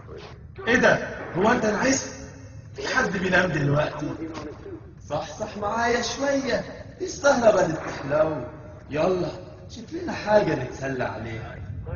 ايه ده هو انت نعست في حد بينام دلوقتي صح صح معايا شوية السهرة بدت تحلو يلا شوف لنا حاجة نتسلى عليها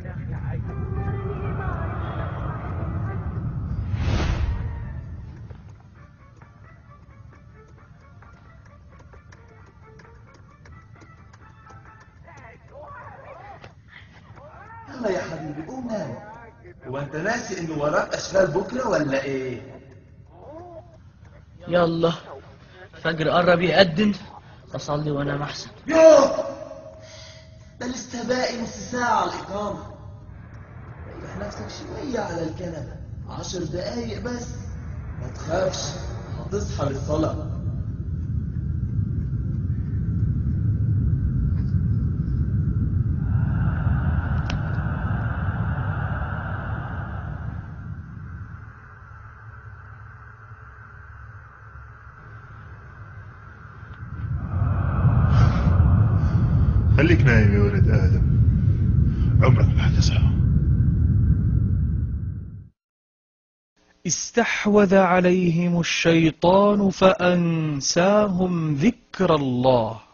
يلا يا حبيبي قوم نام هو انت ناسي ان وراك اشغال بكرة ولا ايه يلا فجر قرب يقدم اصلي وانا محسن يوه ده لسه باقي نص ساعة على الإقامة ريح نفسك شوية على الكنبة عشر دقايق بس ما تخافش هتصحى للصلاة خليك نايم يا ولد آدم عمرك ما حتصحى استحوذ عليهم الشيطان فأنساهم ذكر الله